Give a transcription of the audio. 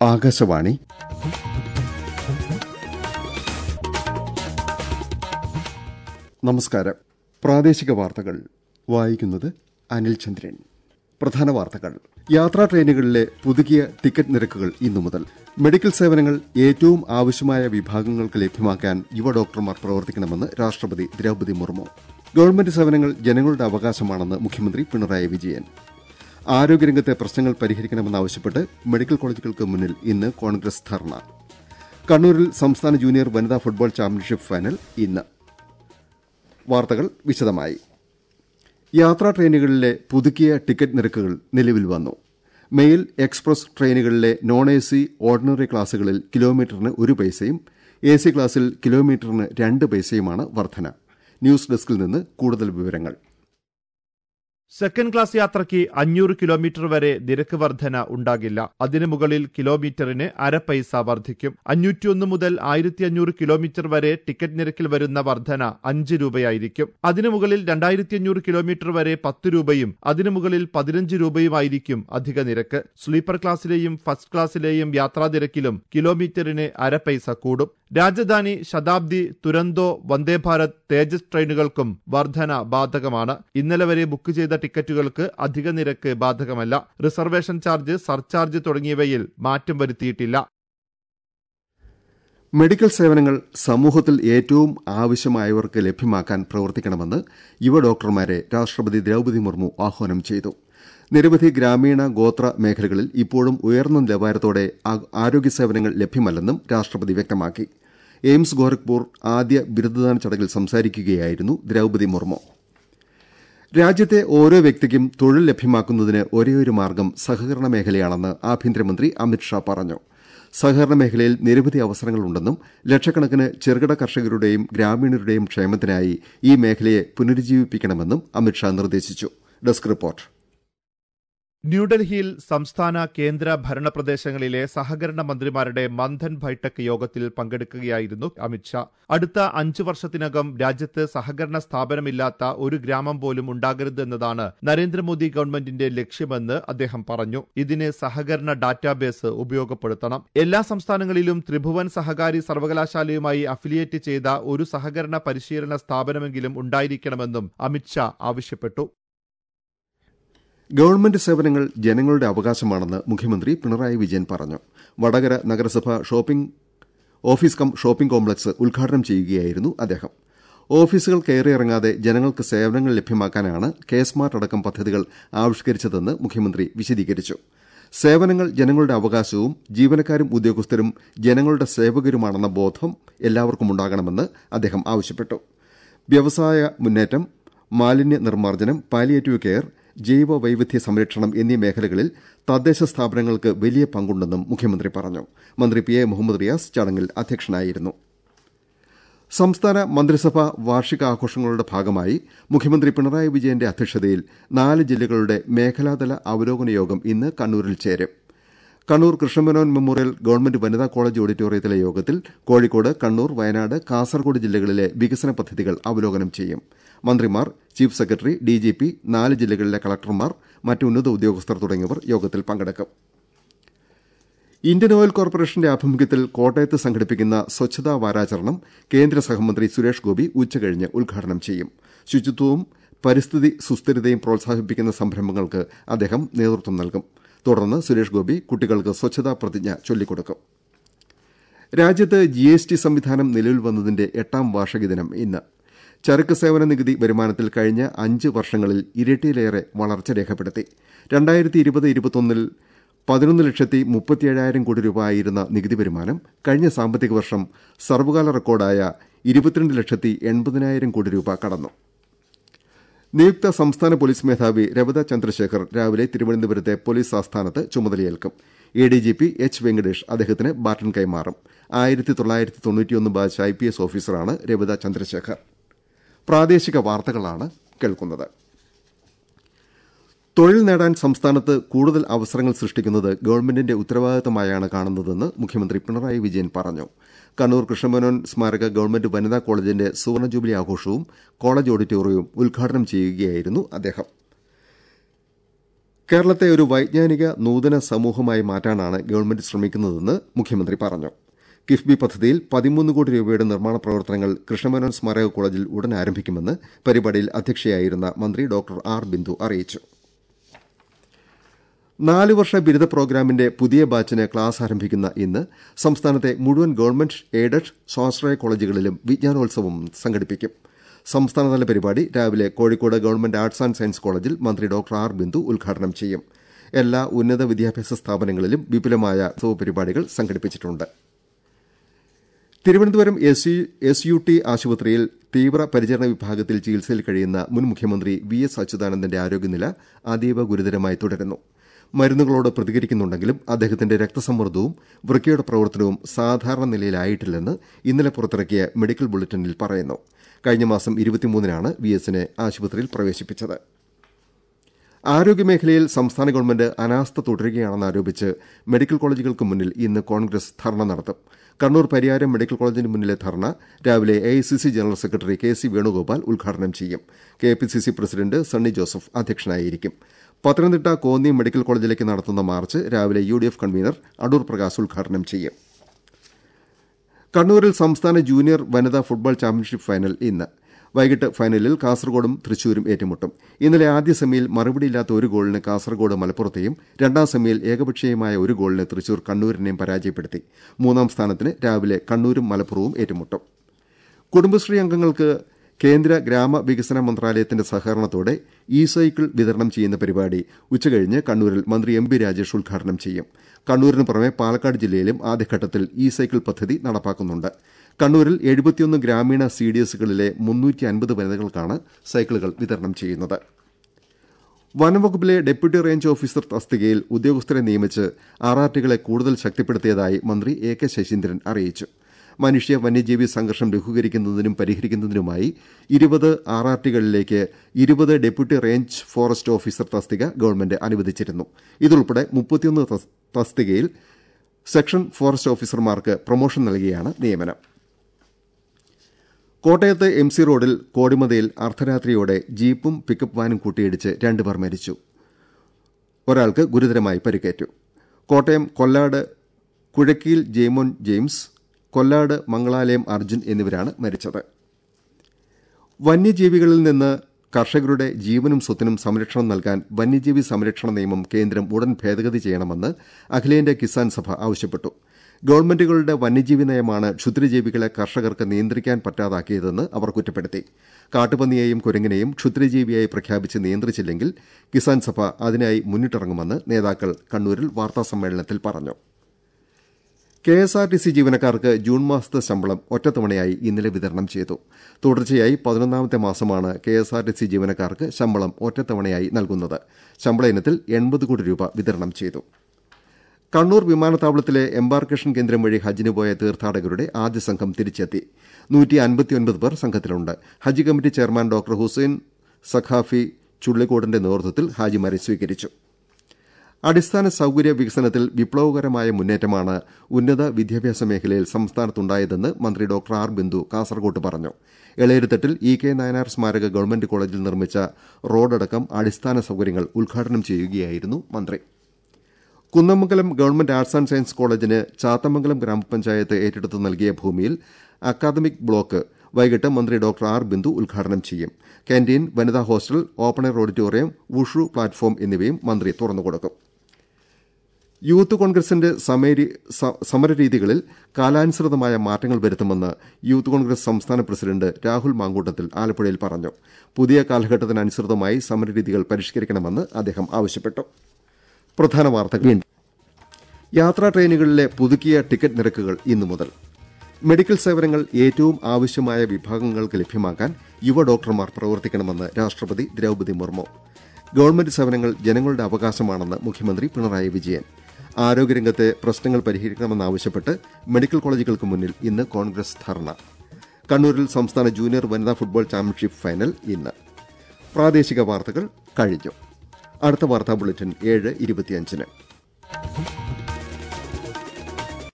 ആകാശവാണി നമസ്കാരം പ്രാദേശിക വാർത്തകൾ വായിക്കുന്നത് അനിൽ ചന്ദ്രൻ പ്രധാന വാർത്തകൾ യാത്രാ ട്രെയിനുകളിലെ പുതുക്കിയ ടിക്കറ്റ് നിരക്കുകൾ ഇന്നു മുതൽ മെഡിക്കൽ സേവനങ്ങൾ ഏറ്റവും ആവശ്യമായ വിഭാഗങ്ങൾക്ക് ലഭ്യമാക്കാൻ യുവ ഡോക്ടർമാർ പ്രവർത്തിക്കണമെന്ന് രാഷ്ട്രപതി ദ്രൌപദി മുർമു ഗവൺമെന്റ് സേവനങ്ങൾ ജനങ്ങളുടെ അവകാശമാണെന്ന് മുഖ്യമന്ത്രി പിണറായി വിജയൻ ആരോഗ്യരംഗത്തെ പ്രശ്നങ്ങൾ പരിഹരിക്കണമെന്നാവശ്യപ്പെട്ട് മെഡിക്കൽ കോളേജുകൾക്ക് മുന്നിൽ ഇന്ന് കോൺഗ്രസ് ധർണ കണ്ണൂരിൽ സംസ്ഥാന ജൂനിയർ വനിതാ ഫുട്ബോൾ ചാമ്പ്യൻഷിപ്പ് ഫൈനൽ ഇന്ന് വാർത്തകൾ വിശദമായി യാത്രാ ട്രെയിനുകളിലെ പുതുക്കിയ ടിക്കറ്റ് നിരക്കുകൾ നിലവിൽ വന്നു മെയിൽ എക്സ്പ്രസ് ട്രെയിനുകളിലെ നോൺ എ സി ഓർഡിനറി ക്ലാസുകളിൽ കിലോമീറ്ററിന് ഒരു പൈസയും എ സി ക്ലാസിൽ കിലോമീറ്ററിന് രണ്ട് പൈസയുമാണ് വർധന ന്യൂസ് ഡെസ്കിൽ നിന്ന് കൂടുതൽ വിവരങ്ങൾ സെക്കൻഡ് ക്ലാസ് യാത്രയ്ക്ക് അഞ്ഞൂറ് കിലോമീറ്റർ വരെ നിരക്ക് വർധന ഉണ്ടാകില്ല അതിനു മുകളിൽ കിലോമീറ്ററിന് അര പൈസ വർദ്ധിക്കും അഞ്ഞൂറ്റിയൊന്ന് മുതൽ ആയിരത്തി അഞ്ഞൂറ് കിലോമീറ്റർ വരെ ടിക്കറ്റ് നിരക്കിൽ വരുന്ന വർധന അഞ്ച് രൂപയായിരിക്കും അതിനു മുകളിൽ രണ്ടായിരത്തി അഞ്ഞൂറ് കിലോമീറ്റർ വരെ പത്ത് രൂപയും അതിനു മുകളിൽ പതിനഞ്ച് രൂപയുമായിരിക്കും അധിക നിരക്ക് സ്ലീപ്പർ ക്ലാസ്സിലെയും ഫസ്റ്റ് ക്ലാസ്സിലെയും യാത്രാ നിരക്കിലും കിലോമീറ്ററിന് അര പൈസ കൂടും രാജധാനി ശതാബ്ദി തുരന്തോ വന്ദേഭാരത് തേജസ് ട്രെയിനുകൾക്കും വർധന ബാധകമാണ് ഇന്നലെ വരെ ബുക്ക് ചെയ്ത ടിക്കറ്റുകൾക്ക് അധിക നിരക്ക് ബാധകമല്ല റിസർവേഷൻ ചാർജ് സർചാർജ് തുടങ്ങിയവയിൽ മാറ്റം വരുത്തിയിട്ടില്ല മെഡിക്കൽ സേവനങ്ങൾ സമൂഹത്തിൽ ഏറ്റവും ആവശ്യമായവർക്ക് ലഭ്യമാക്കാൻ പ്രവർത്തിക്കണമെന്ന് യുവ ഡോക്ടർമാരെ രാഷ്ട്രപതി ദ്രൌപദി മുർമു ആഹ്വാനം ചെയ്തു നിരവധി ഗ്രാമീണ ഗോത്ര മേഖലകളിൽ ഇപ്പോഴും ഉയർന്ന നിലവാരത്തോടെ ആരോഗ്യ സേവനങ്ങൾ ലഭ്യമല്ലെന്നും രാഷ്ട്രപതി വ്യക്തമാക്കി എയിംസ് ഗോരഖ്പൂർ ആദ്യ ബിരുദദാന ചടങ്ങിൽ സംസാരിക്കുകയായിരുന്നു ദ്രൌപദി മുർമു രാജ്യത്തെ ഓരോ വ്യക്തിക്കും തൊഴിൽ ലഭ്യമാക്കുന്നതിന് ഒരേയൊരു മാർഗം സഹകരണ മേഖലയാണെന്ന് ആഭ്യന്തരമന്ത്രി അമിത്ഷാ പറഞ്ഞു സഹകരണ മേഖലയിൽ നിരവധി അവസരങ്ങളുണ്ടെന്നും ലക്ഷക്കണക്കിന് ചെറുകിട കർഷകരുടെയും ഗ്രാമീണരുടെയും ക്ഷേമത്തിനായി ഈ മേഖലയെ പുനരുജ്ജീവിപ്പിക്കണമെന്നും അമിത്ഷാ നിർദ്ദേശിച്ചു ഡെസ്ക് റിപ്പോർട്ട് ന്യൂഡൽഹിയിൽ സംസ്ഥാന കേന്ദ്ര ഭരണ പ്രദേശങ്ങളിലെ സഹകരണ മന്ത്രിമാരുടെ മന്ഥൻ ബൈഠക് യോഗത്തിൽ പങ്കെടുക്കുകയായിരുന്നു അമിത്ഷാ അടുത്ത അഞ്ചു വർഷത്തിനകം രാജ്യത്ത് സഹകരണ സ്ഥാപനമില്ലാത്ത ഒരു ഗ്രാമം പോലും ഉണ്ടാകരുതെന്നതാണ് നരേന്ദ്രമോദി ഗവൺമെന്റിന്റെ ലക്ഷ്യമെന്ന് അദ്ദേഹം പറഞ്ഞു ഇതിന് സഹകരണ ഡാറ്റാബേസ് ഉപയോഗപ്പെടുത്തണം എല്ലാ സംസ്ഥാനങ്ങളിലും ത്രിഭുവൻ സഹകാരി സർവകലാശാലയുമായി അഫിലിയേറ്റ് ചെയ്ത ഒരു സഹകരണ പരിശീലന സ്ഥാപനമെങ്കിലും ഉണ്ടായിരിക്കണമെന്നും അമിത്ഷാ ആവശ്യപ്പെട്ടു ഗവൺമെന്റ് സേവനങ്ങൾ ജനങ്ങളുടെ അവകാശമാണെന്ന് മുഖ്യമന്ത്രി പിണറായി വിജയൻ പറഞ്ഞു വടകര നഗരസഭ shopping office cum shopping complex ഉദ്ഘാടനം ചെയ്യുകയായിരുന്നു അദ്ദേഹം ഓഫീസുകൾ കയറിയിറങ്ങാതെ ജനങ്ങൾക്ക് സേവനങ്ങൾ ലഭ്യമാക്കാനാണ് കെ സ്മാർട്ട് അടക്കം പദ്ധതികൾ ആവിഷ്കരിച്ചതെന്ന് മുഖ്യമന്ത്രി വിശദീകരിച്ചു സേവനങ്ങൾ ജനങ്ങളുടെ അവകാശവും ജീവനക്കാരും ഉദ്യോഗസ്ഥരും ജനങ്ങളുടെ സേവകരുമാണെന്ന ബോധം എല്ലാവർക്കും ഉണ്ടാകണമെന്ന് അദ്ദേഹം ആവശ്യപ്പെട്ടു വ്യവസായ മുന്നേറ്റം മാലിന്യ നിർമ്മാർജ്ജനം പാലിയേറ്റീവ് കെയർ ജൈവ വൈവിധ്യ സംരക്ഷണം എന്നീ മേഖലകളിൽ തദ്ദേശ സ്ഥാപനങ്ങൾക്ക് വലിയ പങ്കുണ്ടെന്നും മുഖ്യമന്ത്രി പറഞ്ഞു മന്ത്രി പി എ മുഹമ്മദ് റിയാസ് ചടങ്ങിൽ അധ്യക്ഷനായിരുന്നു സംസ്ഥാന മന്ത്രിസഭാ വാർഷികാഘോഷങ്ങളുടെ ഭാഗമായി മുഖ്യമന്ത്രി പിണറായി വിജയന്റെ അധ്യക്ഷതയിൽ നാല് ജില്ലകളുടെ മേഖലാതല അവലോകന യോഗം ഇന്ന് കണ്ണൂരിൽ ചേരും കണ്ണൂർ കൃഷ്ണമേനോൻ മെമ്മോറിയൽ ഗവൺമെന്റ് വനിതാ കോളേജ് ഓഡിറ്റോറിയത്തിലെ യോഗത്തിൽ കോഴിക്കോട് കണ്ണൂർ വയനാട് കാസർകോട് ജില്ലകളിലെ വികസന പദ്ധതികൾ അവലോകനം ചെയ്യും മന്ത്രിമാർ ചീഫ് സെക്രട്ടറി ഡിജിപി നാല് ജില്ലകളിലെ കളക്ടർമാർ മറ്റ് ഉന്നത ഉദ്യോഗസ്ഥർ തുടങ്ങിയവർ യോഗത്തിൽ പങ്കെടുക്കും ഇന്ത്യൻ ഓയിൽ കോർപ്പറേഷന്റെ ആഭിമുഖ്യത്തിൽ കോട്ടയത്ത് സംഘടിപ്പിക്കുന്ന സ്വച്ഛതാ വാരാചരണം കേന്ദ്ര സഹമന്ത്രി സുരേഷ് ഗോപി ഉച്ചകഴിഞ്ഞ് ഉദ്ഘാടനം ചെയ്യും ശുചിത്വവും പരിസ്ഥിതി സുസ്ഥിരതയും പ്രോത്സാഹിപ്പിക്കുന്ന സംരംഭങ്ങൾക്ക് അദ്ദേഹം നേതൃത്വം നൽകും തുടർന്ന് സുരേഷ് ഗോപി കുട്ടികൾക്ക് സ്വച്ഛതാ പ്രതിജ്ഞ ചൊല്ലിക്കൊടുക്കും രാജ്യത്ത് ജി എസ് ടി സംവിധാനം നിലവിൽ വന്നതിന്റെ എട്ടാം വാർഷിക ദിനം ഇന്ന് ചരക്ക് സേവന നികുതി വരുമാനത്തിൽ കഴിഞ്ഞ അഞ്ച് വർഷങ്ങളിൽ ഇരട്ടിയിലേറെ വളർച്ച രേഖപ്പെടുത്തി രണ്ടായിരത്തി ഇരുപത് ഇരുപത്തൊന്നിൽ പതിനൊന്ന് ലക്ഷത്തി മുപ്പത്തിയേഴായിരം കോടി രൂപ ആയിരുന്ന നികുതി വരുമാനം കഴിഞ്ഞ സാമ്പത്തിക വർഷം സർവകാല റെക്കോർഡായ ഇരുപത്തിരണ്ട് ലക്ഷത്തി എൺപതിനായിരം കോടി രൂപ കടന്നു നിയുക്ത സംസ്ഥാന പോലീസ് മേധാവി രവത ചന്ദ്രശേഖർ രാവിലെ തിരുവനന്തപുരത്തെ പോലീസ് ആസ്ഥാനത്ത് ചുമതലയേൽക്കും A D G P H Venkatesh അദ്ദേഹത്തിന് ബാറ്റൺ കൈമാറും ആയിരത്തി തൊള്ളായിരത്തി തൊണ്ണൂറ്റിയൊന്ന് ബാച്ച് ഐ പി എസ് ഓഫീസറാണ് രവത ചന്ദ്രശേഖർ പ്രാദേശിക വാർത്തകളാണ് കേൾക്കുന്നത് തൊഴിൽ നേടാൻ സംസ്ഥാനത്ത് കൂടുതൽ അവസരങ്ങൾ സൃഷ്ടിക്കുന്നത് ഗവൺമെന്റിന്റെ ഉത്തരവാദിത്തമായാണ് കാണുന്നതെന്ന് മുഖ്യമന്ത്രി പിണറായി വിജയൻ പറഞ്ഞു കണ്ണൂർ കൃഷ്ണമേനോൻ സ്മാരക ഗവൺമെന്റ് വനിതാ കോളേജിന്റെ സുവർണ ജൂബിലി ആഘോഷവും കോളേജ് ഓഡിറ്റോറിയവും ഉദ്ഘാടനം ചെയ്യുകയായിരുന്നു അദ്ദേഹം കേരളത്തെ ഒരു വൈജ്ഞാനിക നൂതന സമൂഹമായി മാറ്റാനാണ് ഗവൺമെന്റ് ശ്രമിക്കുന്നതെന്ന് മുഖ്യമന്ത്രി പറഞ്ഞു കിഫ്ബി പദ്ധതിയിൽ പതിമൂന്ന് കോടി രൂപയുടെ നിർമ്മാണ പ്രവർത്തനങ്ങൾ കൃഷ്ണമേനോൻ സ്മാരക കോളേജിൽ ഉടൻ ആരംഭിക്കുമെന്ന് പരിപാടിയിൽ അധ്യക്ഷയായിരുന്ന മന്ത്രി ഡോക്ടർ ആർ ബിന്ദു അറിയിച്ചു നാല് വർഷ ബിരുദ പ്രോഗ്രാമിന്റെ പുതിയ ബാച്ചിന് ക്ലാസ് ആരംഭിക്കുന്ന ഇന്ന് സംസ്ഥാനത്തെ മുഴുവൻ ഗവൺമെന്റ് എയ്ഡഡ് സ്വാശ്രയ കോളേജുകളിലും വിജ്ഞാനോത്സവം സംഘടിപ്പിക്കും സംസ്ഥാനതല പരിപാടി രാവിലെ Kozhikode government arts and science കോളേജിൽ മന്ത്രി ഡോക്ടർ ആർ ബിന്ദു ഉദ്ഘാടനം ചെയ്യും എല്ലാ ഉന്നത വിദ്യാഭ്യാസ സ്ഥാപനങ്ങളിലും വിപുലമായ ഉത്സവ പരിപാടികൾ സംഘടിപ്പിച്ചിട്ടുണ്ട് തിരുവനന്തപുരം എസ് യു ടി ആശുപത്രിയിൽ തീവ്ര പരിചരണ വിഭാഗത്തിൽ ചികിത്സയിൽ കഴിയുന്ന മുൻ മുഖ്യമന്ത്രി വി എസ് അച്യുതാനന്ദന്റെ ആരോഗ്യനില അതീവ ഗുരുതരമായി തുടരുന്നു മരുന്നുകളോട് പ്രതികരിക്കുന്നുണ്ടെങ്കിലും അദ്ദേഹത്തിന്റെ രക്തസമ്മർദ്ദവും വൃക്കയുടെ പ്രവർത്തനവും സാധാരണ നിലയിലായിട്ടില്ലെന്ന് ഇന്നലെ പുറത്തിറക്കിയ മെഡിക്കൽ ബുള്ളറ്റിനിൽ പറയുന്നു കഴിഞ്ഞ മാസം ഇരുപത്തിമൂന്നിനാണ് വി എസിനെ ആശുപത്രിയിൽ പ്രവേശിപ്പിച്ചത് ആരോഗ്യമേഖലയിൽ സംസ്ഥാന ഗവൺമെന്റ് അനാസ്ഥ തുടരുകയാണെന്നാരോപിച്ച് മെഡിക്കൽ കോളേജുകൾക്ക് മുന്നിൽ ഇന്ന് കോൺഗ്രസ് ധർണ നടത്തും കണ്ണൂർ പരിയാരം മെഡിക്കൽ കോളേജിന് മുന്നിലെ ധർണ രാവിലെ A I C C general secretary K C Venugopal ഉദ്ഘാടനം ചെയ്യും K P C C president Sunny Joseph അധ്യക്ഷനായിരിക്കും പത്തനംതിട്ട കോന്നി മെഡിക്കൽ കോളേജിലേക്ക് നടത്തുന്ന മാർച്ച് രാവിലെ U D F convener Adoor Prakash ഉദ്ഘാടനം ചെയ്യും കണ്ണൂരിൽ സംസ്ഥാന ജൂനിയർ വനിതാ ഫുട്ബോൾ ചാമ്പ്യൻഷിപ്പ് ഫൈനൽ ഇന്ന് വൈകിട്ട് ഫൈനലിൽ കാസർഗോഡും തൃശൂരും ഏറ്റുമുട്ടും ഇന്നലെ ആദ്യ സെമിയിൽ മറുപടിയില്ലാത്ത ഒരു ഗോളിന് കാസർഗോഡ് മലപ്പുറത്തെയും രണ്ടാം സെമിയിൽ ഏകപക്ഷീയമായ ഒരു ഗോളിന് തൃശൂർ കണ്ണൂരിനെയും പരാജയപ്പെടുത്തി മൂന്നാം സ്ഥാനത്തിന് രാവിലെ കണ്ണൂരും മലപ്പുറവും ഏറ്റുമുട്ടും കുടുംബശ്രീ അംഗങ്ങൾക്ക് കേന്ദ്ര ഗ്രാമവികസന മന്ത്രാലയത്തിന്റെ സഹകരണത്തോടെ ഇ സൈക്കിൾ വിതരണം ചെയ്യുന്ന പരിപാടി ഉച്ചകഴിഞ്ഞ് കണ്ണൂരിൽ മന്ത്രി എം ബി രാജേഷ് ഉദ്ഘാടനം ചെയ്യും കണ്ണൂരിന് പുറമെ പാലക്കാട് ജില്ലയിലും ആദ്യഘട്ടത്തിൽ ഇ സൈക്കിൾ പദ്ധതി നടപ്പാക്കുന്നുണ്ട് കണ്ണൂരിൽ എഴുപത്തിയൊന്ന് ഗ്രാമീണ സി ഡി എസുകളിലെ മുന്നൂറ്റി അൻപത് വനിതകൾക്കാണ് സൈക്കിളുകൾ വിതരണം ചെയ്യുന്നത് വനംവകുപ്പിലെ ഡെപ്യൂട്ടി റേഞ്ച് ഓഫീസർ തസ്തികയിൽ ഉദ്യോഗസ്ഥരെ നിയമിച്ച് ആർ ആർ ടികളെ കൂടുതൽ ശക്തിപ്പെടുത്തിയതായി മന്ത്രി എ കെ ശശീന്ദ്രൻ അറിയിച്ചു മനുഷ്യ വന്യജീവി സംഘർഷം ലഘൂകരിക്കുന്നതിനും പരിഹരിക്കുന്നതിനുമായി ഇരുപത് ആർ ആർ ടികളിലേക്ക് ഇരുപത് ഡെപ്യൂട്ടി റേഞ്ച് ഫോറസ്റ്റ് ഓഫീസർ തസ്തിക ഗവൺമെന്റ് അനുവദിച്ചിരുന്നു ഇതുൾപ്പെടെ മുപ്പത്തിയൊന്ന് തസ്തികയിൽ സെക്ഷൻ ഫോറസ്റ്റ് ഓഫീസർമാർക്ക് പ്രൊമോഷൻ നൽകിയാണ് നിയമനം കോട്ടയത്ത് എം സി റോഡിൽ കോടിമതയിൽ അർദ്ധരാത്രിയോടെ ജീപ്പും പിക്കപ്പ് വാനും കൂട്ടിയിടിച്ച് രണ്ടുപേർ മരിച്ചു ഒരാൾക്ക് ഗുരുതരമായി പരിക്കേറ്റു കോട്ടയം കൊല്ലാട് കുഴക്കിയിൽ ജെയ്മോൻ ജെയിംസ് കൊല്ലാട് മംഗളാലയം അർജുൻ എന്നിവരാണ് മരിച്ചത് വന്യജീവികളിൽ നിന്ന് കർഷകരുടെ ജീവനും സ്വത്തിനും സംരക്ഷണം നൽകാൻ വന്യജീവി സംരക്ഷണ നിയമം കേന്ദ്രം ഉടൻ ഭേദഗതി ചെയ്യണമെന്ന് അഖിലേന്ത്യാ കിസാൻ സഭ ആവശ്യപ്പെട്ടു ഗവൺമെന്റുകളുടെ വന്യജീവി നയമാണ് ക്ഷുദ്രജീവികളെ കർഷകർക്ക് നിയന്ത്രിക്കാൻ പറ്റാതാക്കിയതെന്ന് അവർ കുറ്റപ്പെടുത്തി കാട്ടുപന്നിയെയും കുരങ്ങിനെയും ക്ഷുദ്രജീവിയായി പ്രഖ്യാപിച്ച് നിയന്ത്രിച്ചില്ലെങ്കിൽ കിസാൻ സഭ അതിനായി മുന്നിട്ടിറങ്ങുമെന്ന് നേതാക്കൾ കണ്ണൂരിൽ വാർത്താസമ്മേളനത്തിൽ പറഞ്ഞു K S R T C ജീവനക്കാർക്ക് ജൂൺ മാസത്തെ ശമ്പളം ഒറ്റത്തവണയായി ഇന്നലെ വിതരണം ചെയ്തു തുടർച്ചയായി പതിനൊന്നാമത്തെ മാസമാണ് K S R T C ജീവനക്കാർക്ക് ശമ്പളം ഒറ്റത്തവണയായി നൽകുന്നത് ശമ്പള ഇനത്തിൽ എൺപത് കോടി രൂപ വിതരണം ചെയ്തു കണ്ണൂർ വിമാനത്താവളത്തിലെ എംബാർക്കേഷൻ കേന്ദ്രം വഴി ഹജ്ജിന് പോയ തീർത്ഥാടകരുടെ ആദ്യ സംഘം തിരിച്ചെത്തി നൂറ്റി അൻപത്തിയൊൻപത് പേർ സംഘത്തിലുണ്ട് Hajj committee chairman doctor Hussain Saqafi ചുള്ളിക്കോടിന്റെ നേതൃത്വത്തിൽ ഹാജിമാരെ സ്വീകരിച്ചു അടിസ്ഥാന സൌകര്യ വികസനത്തിൽ വിപ്ലവകരമായ മുന്നേറ്റമാണ് ഉന്നത വിദ്യാഭ്യാസ മേഖലയിൽ സംസ്ഥാനത്തുണ്ടായതെന്ന് മന്ത്രി ഡോക്ടർ ആർ ബിന്ദു കാസർകോട്ട് പറഞ്ഞു എളേരുത്തട്ടിൽ ഇ കെ നായനാർ സ്മാരക ഗവൺമെന്റ് കോളേജിൽ നിർമ്മിച്ച റോഡടക്കം അടിസ്ഥാന സൌകര്യങ്ങൾ ഉദ്ഘാടനം ചെയ്യുകയായിരുന്നു മന്ത്രി Kunnamangalam government arts and science കോളേജിന് ചാത്തമംഗലം ഗ്രാമപഞ്ചായത്ത് ഏറ്റെടുത്ത് നൽകിയ ഭൂമിയിൽ അക്കാദമിക് ബ്ലോക്ക് വൈകിട്ട് മന്ത്രി ഡോക്ടർ ആർ ബിന്ദു ഉദ്ഘാടനം ചെയ്യും കാന്റീൻ വനിതാ hostel open air auditorium wushu platform എന്നിവയും മന്ത്രി തുറന്നുകൊടുക്കും യൂത്ത് കോൺഗ്രസിന്റെ സമരരീതികളിൽ കാലാനുസൃതമായ മാറ്റങ്ങൾ വരുത്തുമെന്ന് യൂത്ത് കോൺഗ്രസ് സംസ്ഥാന പ്രസിഡന്റ് രാഹുൽ മാങ്കൂട്ടത്തിൽ ആലപ്പുഴയിൽ പറഞ്ഞു പുതിയ കാലഘട്ടത്തിനനുസൃതമായി സമരരീതികൾ പരിഷ്കരിക്കണമെന്ന് അദ്ദേഹം ആവശ്യപ്പെട്ടു പ്രധാന വാർത്തകൾ വീണ്ടും യാത്രാ ട്രെയിനുകളിലെ പുതുക്കിയ ടിക്കറ്റ് നിരക്കുകൾ ഇന്നു മുതൽ മെഡിക്കൽ സേവനങ്ങൾ ഏറ്റവും ആവശ്യമായ വിഭാഗങ്ങൾക്ക് ലഭ്യമാക്കാൻ യുവ ഡോക്ടർമാർ പ്രവർത്തിക്കണമെന്ന് രാഷ്ട്രപതി ദ്രൌപതി മുർമു ഗവൺമെന്റ് സേവനങ്ങൾ ജനങ്ങളുടെ അവകാശമാണെന്ന് മുഖ്യമന്ത്രി പിണറായി വിജയൻ ആരോഗ്യരംഗത്തെ പ്രശ്നങ്ങൾ പരിഹരിക്കണമെന്നാവശ്യപ്പെട്ട് മെഡിക്കൽ കോളേജുകൾക്ക് മുന്നിൽ ഇന്ന് കോൺഗ്രസ് ധർണ കണ്ണൂരിൽ സംസ്ഥാന ജൂനിയർ വനിതാ ഫുട്ബോൾ ചാമ്പ്യൻഷിപ്പ് ഫൈനൽ ഇന്ന് പ്രാദേശിക വാർത്തകൾ കഴിഞ്ഞു അടുത്ത വാർത്താ ബുള്ളറ്റിൻ ഏഴ് ഇരുപത്തിയഞ്ചിന്